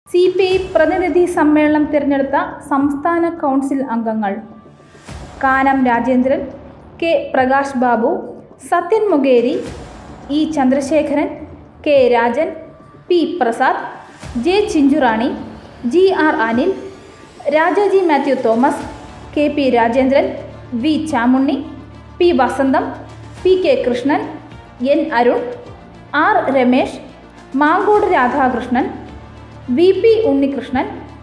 C P I പ്രതിനിധി സമ്മേളനം തിരഞ്ഞെടുത്ത സംസ്ഥാന കൗൺസിൽ അംഗങ്ങൾ Kanam Rajendran K Prakash Babu Sathyan Mokeri E Chandrasekharan K Rajan P Prasad J Chinchurani G R Anil Rajaji Mathew Thomas K P Rajendran V Chamunni P Vasantham P K Krishnan N Arun R Ramesh Mankode Radhakrishnan V P Unnikrishnan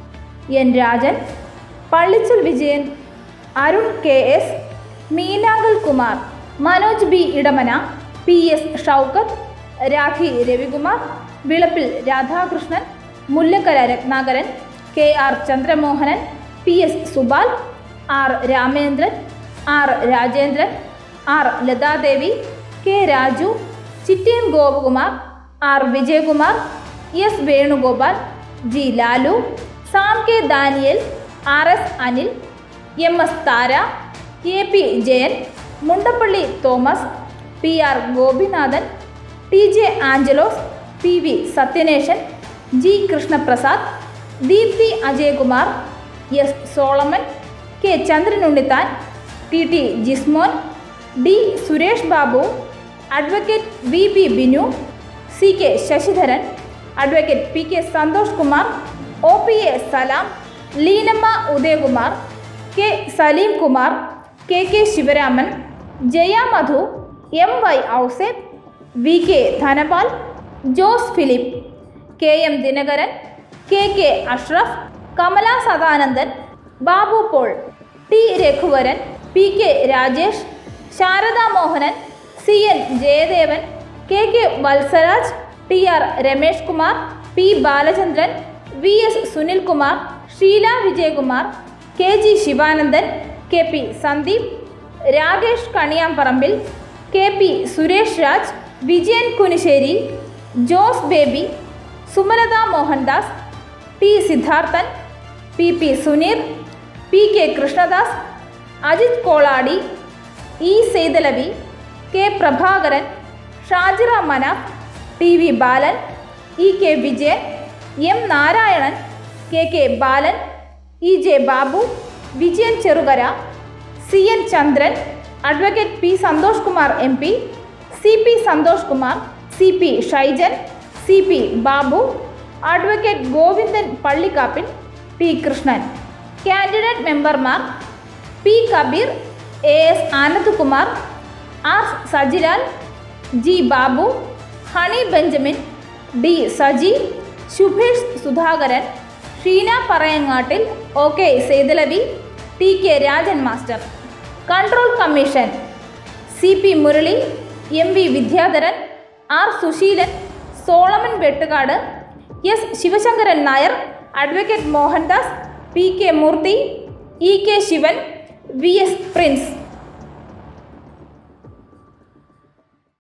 N Rajan Pallichal Vijayan Arun K S Meenankal Kumar Manoj B Idamana P S Shoukath Rakhi Ravikumar Vilappil Radhakrishnan Mullakkara Ratnakaran K R Chandramohanan P S Subal R Ramendran R Rajendran R Lathadevi K Raju Chittayam Gopakumar R Vijayakumar S Venugopal G Lalu Sam K Daniel R S Anil M S Thara A P Jayan Mundappally Thomas P R Gopinathan T J Angelos P V Sathyanesan G Krishnaprasad Deepthi Ajayakumar S Solomon K Chandranunnithan T T Jismon D Suresh Babu advocate V P Binu C K Sasidharan advocate P K Santhosh Kumar O P A Salam ലീനമ്മ Udayakumar K Saleem Kumar K K Sivaraman Jaya Madhu M Y Ouseph V K Dhanapal Jose Philip K M Dinakaran K K Ashraf Kamala Sadanandan Babu Paul T Raghuvaran P K Rajesh Sarada Mohanan C N Jayadevan K K Valsaraj T R Ramesh Kumar P Balachandran V S Sunilkumar Sheela Vijayakumar K G Sivanandan K P Sandeep Rakesh Kaniyamparambil K P Suresh Raj Vijayan Kunissery Jose Baby Sumalatha Mohandas T Sidharthan P P Suneer P K Krishnadas Ajith Koladi E Sethalavi K Prabhakaran Shajira Manaf T V Balan E K Vijayan M Narayanan K K Balan E J Babu Vijayan Cherukara C N Chandran advocate P Santhosh Kumar M P C P Santhosh Kumar C P Shaijan C P Babu advocate Govindan Pallikkappil T Krishnan candidate മെമ്പർമാർ P Kabeer A S Anandkumar R Sajilal G Babu Honey Benjamin D Saji Shubhesh Sudhakaran Sheena Parayangattil O K Sethalavi T K Rajan master control commission C P Murali M V Vidyadharan R Suseelan Solomon Vettukad S Sivasankaran Nair advocate Mohandas P K Moorthy E K Sivan V S Prince